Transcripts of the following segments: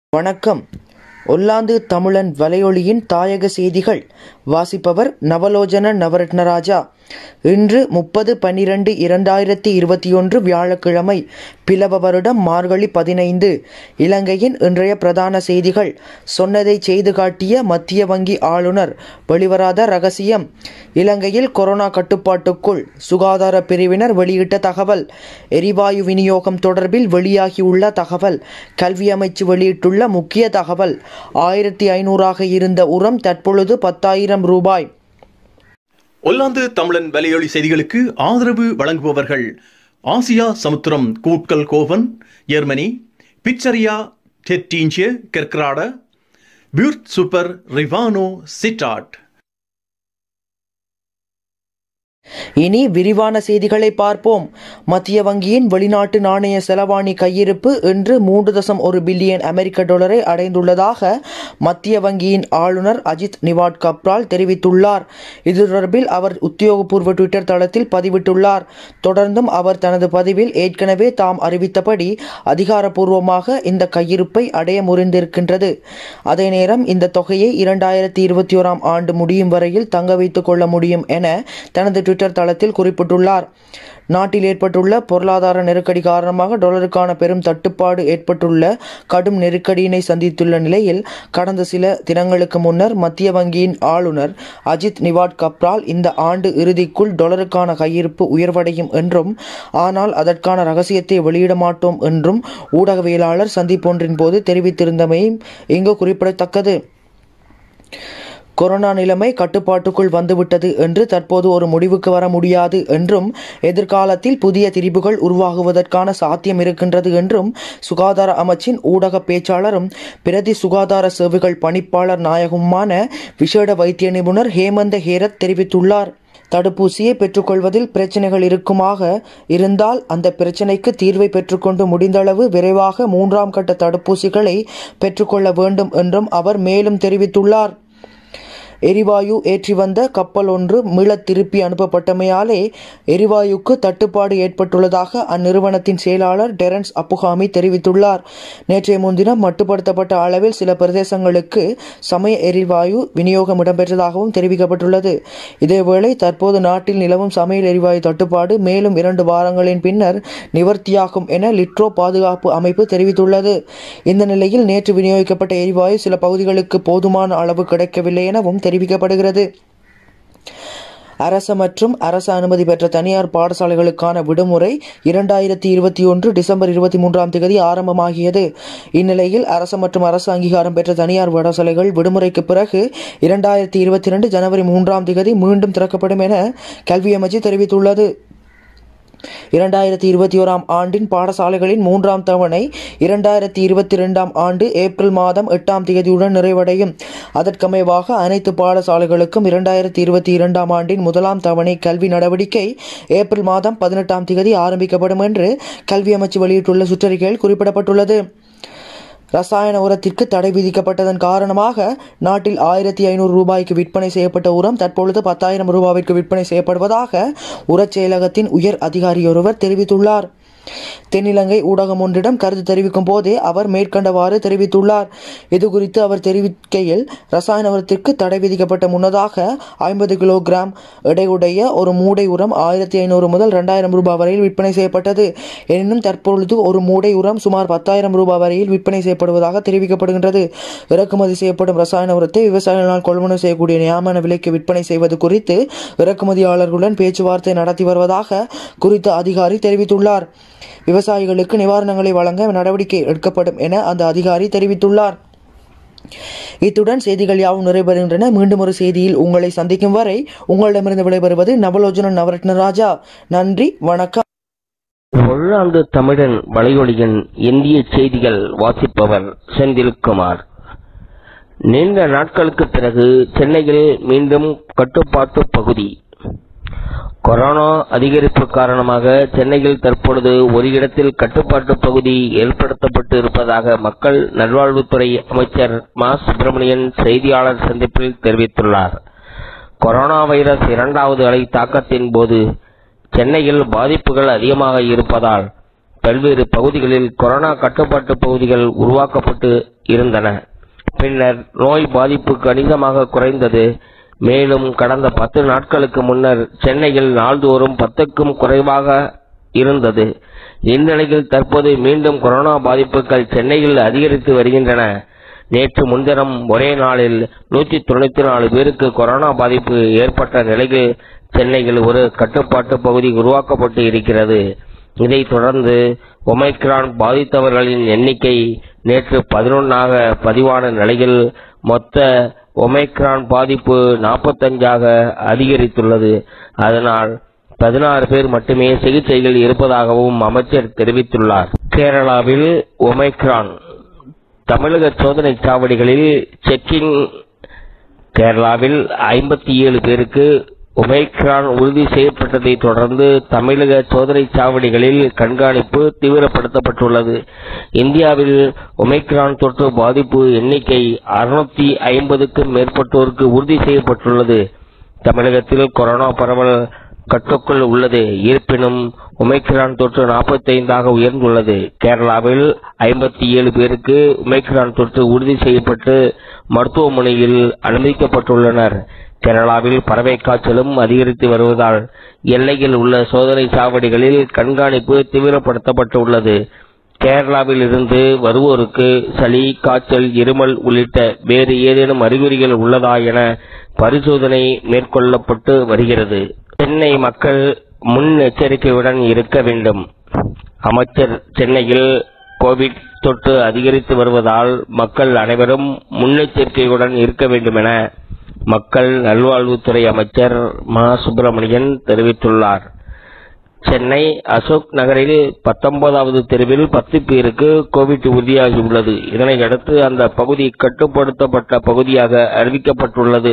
வணக்கம் ஒல்லாந்து தமிழன் வலையொலியின் தாயக செய்திகள் வாசிப்பவர் நவலோஜன நவரத்னராஜா இன்று முப்பது பன்னிரண்டு இரண்டாயிரத்தி இருபத்தி ஒன்று வியாழக்கிழமை பிலவ வருடம் மார்கழி பதினைந்து இலங்கையின் இன்றைய பிரதான செய்திகள் சொன்னதை செய்து காட்டிய மத்திய வங்கி ஆளுநர் வெளிவராத ரகசியம் இலங்கையில் கொரோனா கட்டுப்பாட்டுக்குள் சுகாதார பிரிவினர் வெளியிட்ட தகவல் எரிவாயு விநியோகம் தொடர்பில் வெளியாகியுள்ள தகவல் கல்வி அமைச்சு வெளியிட்டுள்ள முக்கிய தகவல் ஆயிரத்தி ஐநூறாக இருந்த உரம் தற்பொழுது பத்தாயிரம் ரூபாய் ஒல்லாந்து தமிழன் வலையொலி செய்திகளுக்கு ஆதரவு வழங்குபவர்கள் ஆசியா சமுத்திரம் கூட்கல் கோவன் ஜெர்மனி பிச்சரியா டெட்டீஞ்சிய கெர்க்ராட பியூர்ட் சூப்பர் ரிவானோ சிட்டாட் இனி விரிவான செய்திகளை பார்ப்போம் மத்திய வங்கியின் வெளிநாட்டு நாணய செலவாணி கையிருப்பு இன்று மூன்று தசம் ஒரு பில்லியன் அமெரிக்க டாலரை அடைந்துள்ளதாக மத்திய வங்கியின் ஆளுநர் அஜித் நிவாட் கப்ரால் தெரிவித்துள்ளார் இது தொடர்பில் அவர் உத்தியோகபூர்வ ட்விட்டர் தளத்தில் பதிவிட்டுள்ளார் தொடர்ந்தும் அவர் தனது பதிவில் ஏற்கனவே தாம் அறிவித்தபடி அதிகாரப்பூர்வமாக இந்த கையிருப்பை அடைய முறிந்திருக்கின்றது அதே நேரம் இந்த தொகையை இரண்டாயிரத்தி இருபத்தி ஓராம் ஆண்டு முடியும் வரையில் தங்க வைத்துக் கொள்ள முடியும் என தனது ட்விட்டர் தளத்தில் குறிப்பிட்டுள்ளார் நாட்டில் ஏற்பட்டுள்ள பொருளாதார நெருக்கடி காரணமாக டாலருக்கான பெரும் தட்டுப்பாடு ஏற்பட்டுள்ள கடும் நெருக்கடியினை சந்தித்துள்ள நிலையில் கடந்த சில தினங்களுக்கு முன்னர் மத்திய வங்கியின் ஆளுநர் அஜித் நிவாட் கப்ரால் இந்த ஆண்டு இறுதிக்குள் டாலருக்கான கையிருப்பு உயர்வடையும் என்றும் ஆனால் அதற்கான ரகசியத்தை வெளியிட மாட்டோம் என்றும் ஊடகவியலாளர் சந்திப்பொன்றின் போது தெரிவித்திருந்தமையும் இங்கு குறிப்பிடத்தக்கது கொரோனா நிலைமை கட்டுப்பாட்டுக்குள் வந்துவிட்டது என்று தற்போது ஒரு முடிவுக்கு வர முடியாது என்றும் எதிர்காலத்தில் புதிய திரிபுகள் உருவாகுவதற்கான சாத்தியம் இருக்கின்றது என்றும் சுகாதார அமைச்சின் ஊடக பேச்சாளரும் பிரதி சுகாதார சேவைகள் பணிப்பாளர் நாயகமுமான விசேட வைத்திய நிபுணர் ஹேமந்த ஹேரத் தெரிவித்துள்ளார் தடுப்பூசியை பெற்றுக்கொள்வதில் பிரச்சனைகள் இருக்குமாக இருந்தால் அந்த பிரச்சனைக்கு தீர்வை பெற்றுக்கொண்டு முடிந்தளவு விரைவாக மூன்றாம் கட்ட தடுப்பூசிகளை பெற்றுக்கொள்ள வேண்டும் என்றும் அவர் மேலும் தெரிவித்துள்ளார் எரிவாயு ஏற்றி வந்த கப்பல் ஒன்று மீளத் திருப்பி அனுப்பப்பட்டமையாலே எரிவாயுக்கு தட்டுப்பாடு ஏற்பட்டுள்ளதாக அந்நிறுவனத்தின் செயலாளர் டெரன்ஸ் அப்புகாமி தெரிவித்துள்ளார் நேற்றைய முன்தினம் மட்டுப்படுத்தப்பட்ட அளவில் சில பிரதேசங்களுக்கு சமய எரிவாயு விநியோகம் இடம்பெற்றதாகவும் தெரிவிக்கப்பட்டுள்ளது இதேவேளை தற்போது நாட்டில் நிலவும் சமையல் எரிவாயு தட்டுப்பாடு மேலும் இரண்டு வாரங்களின் பின்னர் நிவர்த்தியாகும் என லிட்ரோ பாதுகாப்பு அமைப்பு தெரிவித்துள்ளது இந்த நிலையில் நேற்று விநியோகிக்கப்பட்ட எரிவாயு சில பகுதிகளுக்கு போதுமான அளவு கிடைக்கவில்லை எனவும் தெரிவிக்கப்படுகிறது அரச மற்றும் அரசு அனுமதி பெற்ற தனியார் பாடசாலைகளுக்கான விடுமுறை இரண்டாயிரத்தி இருபத்தி ஒன்று டிசம்பர் இருபத்தி மூன்றாம் தேதி ஆரம்பமாகியது இந்நிலையில் அரசு மற்றும் அரசு அங்கீகாரம் பெற்ற தனியார் பாடசாலைகள் விடுமுறைக்கு பிறகு இரண்டாயிரத்தி இருபத்தி ரெண்டு ஜனவரி மூன்றாம் தேதி மீண்டும் திறக்கப்படும் என கல்வி அமைச்சு தெரிவித்துள்ளது இரண்டாயிரத்தி இருபத்தி ஓராம் ஆண்டின் பாடசாலைகளின் மூன்றாம் தவணை இரண்டாயிரத்தி இருபத்தி ரெண்டாம் ஆண்டு ஏப்ரல் மாதம் எட்டாம் தேதியுடன் நிறைவடையும் அதற்கமைவாக அனைத்து பாடசாலைகளுக்கும் இரண்டாயிரத்தி இருபத்தி இரண்டாம் ஆண்டின் முதலாம் தவணை கல்வி நடவடிக்கை ஏப்ரல் மாதம் பதினெட்டாம் தேதி ஆரம்பிக்கப்படும் என்று கல்வி அமைச்சு வெளியிட்டுள்ள சுற்றறிக்கையில் குறிப்பிடப்பட்டுள்ளது ரசாயன உரத்திற்கு தடை விதிக்கப்பட்டதன் காரணமாக நாட்டில் ஆயிரத்தி ஐநூறு ரூபாய்க்கு விற்பனை செய்யப்பட்ட உரம் தற்பொழுது பத்தாயிரம் ரூபாய்க்கு விற்பனை செய்யப்படுவதாக உரச் செயலகத்தின் உயர் அதிகாரியொருவர் தெரிவித்துள்ளார் தென்னிலங்கை ஊடகம் ஒன்றிடம் கருத்து தெரிவிக்கும் போதே அவர் மேற்கண்டவாறு தெரிவித்துள்ளார் இது குறித்து அவர் தெரிவிக்கையில் ரசாயன உரத்திற்கு தடை விதிக்கப்பட்ட முன்னதாக ஐம்பது கிலோகிராம் எடையுடைய ஒரு மூடை உரம் ஆயிரத்தி ஐநூறு முதல் ரெண்டாயிரம் ரூபாய் வரையில் விற்பனை செய்யப்பட்டது எனினும் தற்பொழுது ஒரு மூடை உரம் சுமார் பத்தாயிரம் ரூபாய் வரையில் விற்பனை செய்யப்படுவதாக தெரிவிக்கப்படுகின்றது இறக்குமதி செய்யப்படும் ரசாயன உரத்தை விவசாயிகளால் கொள்வனவு செய்யக்கூடிய நியாமன விலைக்கு விற்பனை செய்வது குறித்து இறக்குமதியாளர்களுடன் பேச்சுவார்த்தை நடத்தி வருவதாக குறித்த அதிகாரி தெரிவித்துள்ளார் விவசாயிகளுக்கு நிவாரணங்களை வழங்க நடவடிக்கை எடுக்கப்படும் என அந்த அதிகாரி தெரிவித்துள்ளார் இத்துடன் செய்திகள் யாவும் நிறைவருகின்றன மீண்டும் ஒரு செய்தியில் உங்களை சந்திக்கும் வரை உங்களிடமிருந்து விடைபெறுவது நவலோஜன நவரத்ன ராஜா நன்றி வணக்கம் ஒல்லாந்து தமிழன் வலையொலியின் இந்திய செய்திகள் வாசிப்பவர் செந்தில்குமார் நீண்ட நாட்களுக்கு பிறகு சென்னையில் மீண்டும் கட்டுப்பாட்டு பகுதி கொரோனா அதிகரிப்பு காரணமாக சென்னையில் தற்பொழுது ஒரு இடத்தில் கட்டுப்பாட்டு பகுதி ஏற்படுத்தப்பட்டு இருப்பதாக மக்கள் நல்வாழ்வுத்துறை அமைச்சர் மா சுப்பிரமணியன் செய்தியாளர் சந்திப்பில் தெரிவித்துள்ளார் கொரோனா வைரஸ் இரண்டாவது அலை தாக்கத்தின் போது சென்னையில் பாதிப்புகள் அதிகமாக இருப்பதால் பல்வேறு பகுதிகளில் கொரோனா கட்டுப்பாட்டு பகுதிகள் உருவாக்கப்பட்டு இருந்தன பின்னர் நோய் பாதிப்பு கணிசமாக குறைந்தது மேலும் கடந்த பத்து நாட்களுக்கு முன்னர் சென்னையில் நாள்தோறும் பத்துக்கும் குறைவாக இருந்தது இந்நிலையில் தற்போது மீண்டும் கொரோனா பாதிப்புகள் சென்னையில் அதிகரித்து வருகின்றன நேற்று முன்தினம் ஒரே நாளில் நூற்றி தொண்ணூத்தி நாலு பேருக்கு கொரோனா பாதிப்பு ஏற்பட்ட நிலையில் சென்னையில் ஒரு கட்டுப்பாட்டு பகுதி உருவாக்கப்பட்டு இருக்கிறது இதைத் தொடர்ந்து ஒமைக்ரான் பாதித்தவர்களின் எண்ணிக்கை நேற்று பதினொன்னாக பதிவான நிலையில் மொத்த ஒமைக்ரான் பாதிப்பு நாற்பத்தஞ்சாக அதிகரித்துள்ளது அதனால் பதினாறு பேர் மட்டுமே சிகிச்சையில் இருப்பதாகவும் அமைச்சர் தெரிவித்துள்ளார் கேரளாவில் ஒமைக்ரான் தமிழக சோதனை சாவடிகளில் செக்கிங் கேரளாவில் ஐம்பத்தி ஏழு பேருக்கு ஒமைக்ரான் உறுதி செய்யப்பட்டதை தொடர்ந்து தமிழக சோதனை சாவடிகளில் கண்காணிப்பு தீவிரப்படுத்தப்பட்டுள்ளது இந்தியாவில் ஒமைக்ரான் தொற்று பாதிப்பு எண்ணிக்கை அறுநூத்தி ஐம்பதுக்கும் மேற்பட்டோருக்கு உறுதி செய்யப்பட்டுள்ளது தமிழகத்தில் கொரோனா பரவல் கட்டுக்குள் உள்ளது இருப்பினும் ஒமைக்ரான் தொற்று நாற்பத்தைந்தாக உயர்ந்துள்ளது கேரளாவில் ஐம்பத்தி ஏழு பேருக்கு ஒமைக்ரான் தொற்று உறுதி செய்யப்பட்டு மருத்துவமனையில் அனுமதிக்கப்பட்டுள்ளனர் கேரளாவில் பறவை காய்ச்சலும் அதிகரித்து வருவதால் எல்லையில் உள்ள சோதனை சாவடிகளில் கண்காணிப்பு தீவிரப்படுத்தப்பட்டுள்ளது கேரளாவில் இருந்து வருவோருக்கு சளி காய்ச்சல் இருமல் உள்ளிட்ட வேறு ஏதேனும் அறிகுறிகள் உள்ளதா என பரிசோதனை மேற்கொள்ளப்பட்டு வருகிறது சென்னை மக்கள் முன்னெச்சரிக்கையுடன் இருக்க வேண்டும் அமைச்சர் சென்னையில் கோவிட் தொற்று அதிகரித்து வருவதால் மக்கள் அனைவரும் முன்னெச்சரிக்கையுடன் இருக்க வேண்டும் என மக்கள் நல்வாழ்வுத்துறை அமைச்சர் மா சுப்பிரமணியன் தெரிவித்துள்ளார் சென்னை அசோக் நகரில் பத்தொன்பதாவது தெருவில் பத்து பேருக்கு கோவிட் உறுதியாகியுள்ளது இதனை அடுத்து அந்த பகுதி கட்டுப்படுத்தப்பட்ட பகுதியாக அறிவிக்கப்பட்டுள்ளது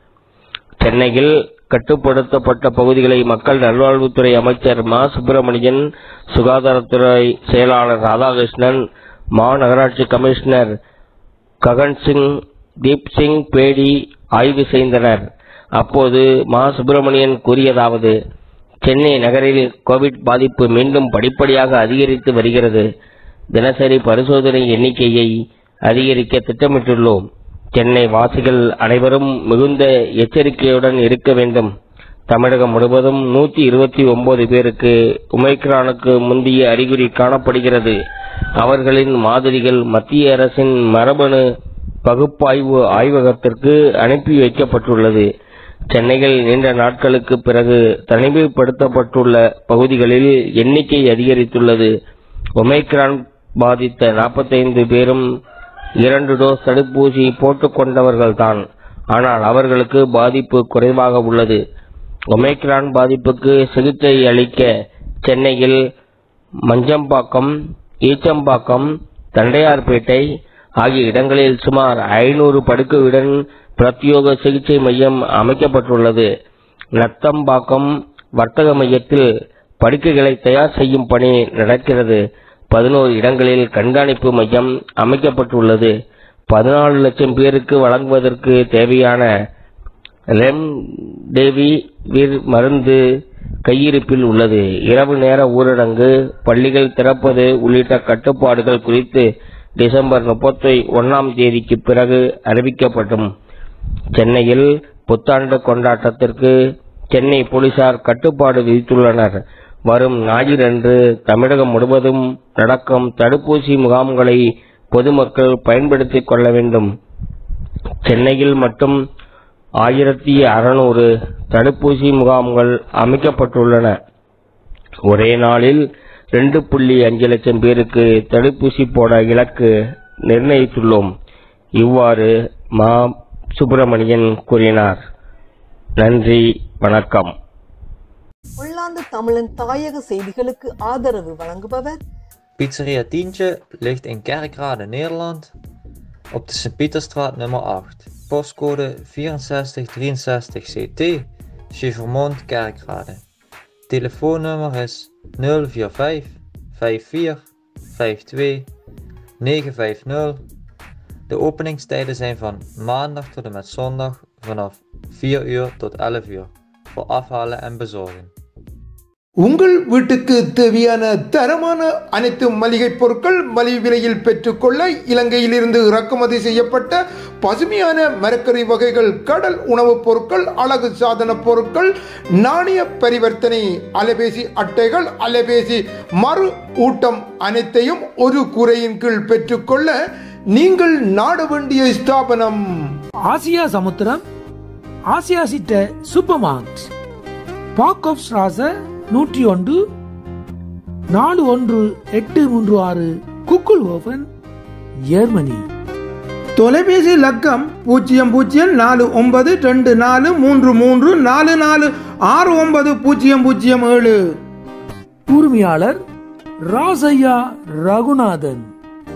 சென்னையில் கட்டுப்படுத்தப்பட்ட பகுதிகளை மக்கள் நல்வாழ்வுத்துறை அமைச்சர் மா சுப்பிரமணியன் சுகாதாரத்துறை செயலாளர் ராதாகிருஷ்ணன் மாநகராட்சி கமிஷனர் ககன் சிங் தீப் சிங் பேடி ஆய்வு செய்தனர் அப்போது மா சுப்பிரமணியன் கூறியதாவது சென்னை நகரில் கோவிட் பாதிப்பு மீண்டும் படிப்படியாக அதிகரித்து வருகிறது தினசரி பரிசோதனை எண்ணிக்கையை அதிகரிக்க திட்டமிட்டுள்ளோம் சென்னை வாசிகள் அனைவரும் மிகுந்த எச்சரிக்கையுடன் இருக்க வேண்டும் தமிழகம் முழுவதும் நூத்தி இருபத்தி ஒன்பது பேருக்கு உமைக்ரானுக்கு முந்தைய அறிகுறி காணப்படுகிறது அவர்களின் மாதிரிகள் மத்திய அரசின் மரபணு பகுப்பாய்வு ஆய்வகத்திற்கு அனுப்பி வைக்கப்பட்டுள்ளது சென்னையில் நீண்ட நாட்களுக்கு பிறகு தனிமைப்படுத்தப்பட்டுள்ள பகுதிகளில் எண்ணிக்கை அதிகரித்துள்ளது ஒமைக்ரான் பாதித்த 45 பேரும் இரண்டு டோஸ் தடுப்பூசி போட்டுக் கொண்டவர்கள்தான் ஆனால் அவர்களுக்கு பாதிப்பு குறைவாக உள்ளது ஒமைக்ரான் பாதிப்புக்கு சிகிச்சை அளிக்க சென்னையில் மஞ்சம்பாக்கம் ஈச்சம்பாக்கம் தண்டையார்பேட்டை ஆகிய இடங்களில் சுமார் ஐநூறு படுக்கையுடன் பிரத்யோக சிகிச்சை மையம் அமைக்கப்பட்டுள்ளது நத்தம்பாக்கம் வர்த்தக மையத்தில் படுக்கைகளை தயார் செய்யும் பணி நடக்கிறது பதினோரு இடங்களில் கண்காணிப்பு மையம் அமைக்கப்பட்டுள்ளது பதினாலு லட்சம் பேருக்கு வழங்குவதற்கு தேவையான ரெம்டெசிவிர் மருந்து கையிருப்பில் உள்ளது இரவு நேர ஊரடங்கு பள்ளிகள் திறப்பது உள்ளிட்ட கட்டுப்பாடுகள் குறித்து டிசம்பர் முப்பத்தி ஒன்னாம் தேதிக்கு பிறகு அறிவிக்கப்படும் சென்னையில் புத்தாண்டு கொண்டாட்டத்திற்கு சென்னை போலீசார் கட்டுப்பாடு விதித்துள்ளனர் வரும் ஞாயிறன்று தமிழகம் முழுவதும் நடக்கும் தடுப்பூசி முகாம்களை பொதுமக்கள் பயன்படுத்திக் கொள்ள வேண்டும் சென்னையில் மட்டும் ஆயிரத்தி அறுநூறு தடுப்பூசி முகாம்கள் அமைக்கப்பட்டுள்ளன ஒரே நாளில் ரெண்டு புள்ளி அஞ்சு லட்சம் பேருக்கு தடுப்பூசி போட இலக்கு நிர்ணயித்துள்ளோம் இவ்வாறு மா சுப்பிரமணியன் கூறினார் நன்றி வணக்கம் உள்ளாந்து தமிழன் தாயக செய்திகளுக்கு ஆதரவு வழங்குபவர் Pizzeria Tientje ligt in Kerkrade, Nederland, op de Sint-Pieterstraat nummer 8. Postcode 6463 CT, Chevermond, Kerkrade. Telefoonnummer is 045 54 52 950. De openingstijden zijn van maandag tot en met zondag vanaf 4 uur tot 11 uur voor afhalen en bezorgen. உங்கள் வீட்டுக்கு தேவையான தரமான அனைத்து மளிகை பொருட்கள் மலிவு விலையில் பெற்றுக்கொள்ள இலங்கையிலிருந்து இறக்குமதி செய்யப்பட்ட பசுமையான மரக்கறி வகைகள் கடல் உணவுப் பொருட்கள் அழகு சாதன பொருட்கள் நாணய பரிவர்த்தனை அலைபேசி அட்டைகள் அலைபேசி மறு ஊட்டம் அனைத்தையும் ஒரு கூரையின் கீழ் பெற்றுக்கொள்ள நீங்கள் நாட வேண்டிய ஸ்தாபனம் ஆசியா சமுத்திரம் ஆசியா சிட்ட சூப்பர் மார்ட் பாக் ஆஃப் ஸ்ராச நூற்றி ஒன்று நாலு ஒன்று எட்டு மூன்று ஆறு குக்குல் ஓபன் ஜெர்மனி தொலைபேசி இலக்கம் பூஜ்ஜியம் பூஜ்ஜியம் நாலு ஒன்பது ரெண்டு நாலு மூன்று மூன்று நாலு நாலு ஆறு ஒன்பது பூஜ்ஜியம் பூஜ்ஜியம் ஏழு உரிமையாளர் ராசையா ரகுநாதன்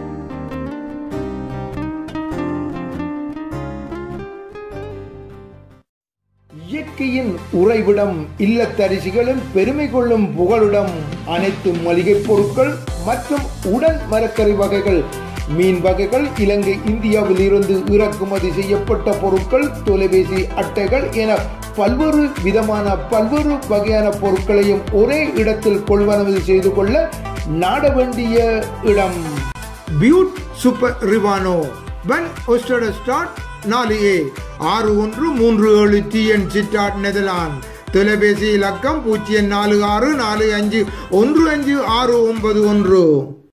இயற்கையின் உறைவிடம் இல்லத்தரிசிகளின் பெருமை கொள்ளும் புகழுடம் அனைத்து மளிகைப் பொருட்கள் மற்றும் உடன் மரக்கறி வகைகள் மீன் வகைகள் இலங்கை இந்தியாவில் இருந்து இறக்குமதி செய்யப்பட்ட பொருட்கள் தொலைபேசி அட்டைகள் என பல்வேறு விதமான பல்வேறு வகையான பொருட்களையும் ஒரே இடத்தில் கொள்வனவு செய்து கொள்ள நாட வேண்டிய இடம் பியூட் சூப்பர் ரிவானோ பன் ஒஸ்டட ஸ்டார்ட் நாலு ஏ ஆறு ஒன்று மூன்று ஏழு டிஎன் சிட்டாட் நெதர்லாந்து தொலைபேசி இலக்கம் பூஜ்ஜியம் நாலு ஆறு நாலு அஞ்சு ஒன்று அஞ்சு ஆறு ஒன்பது ஒன்று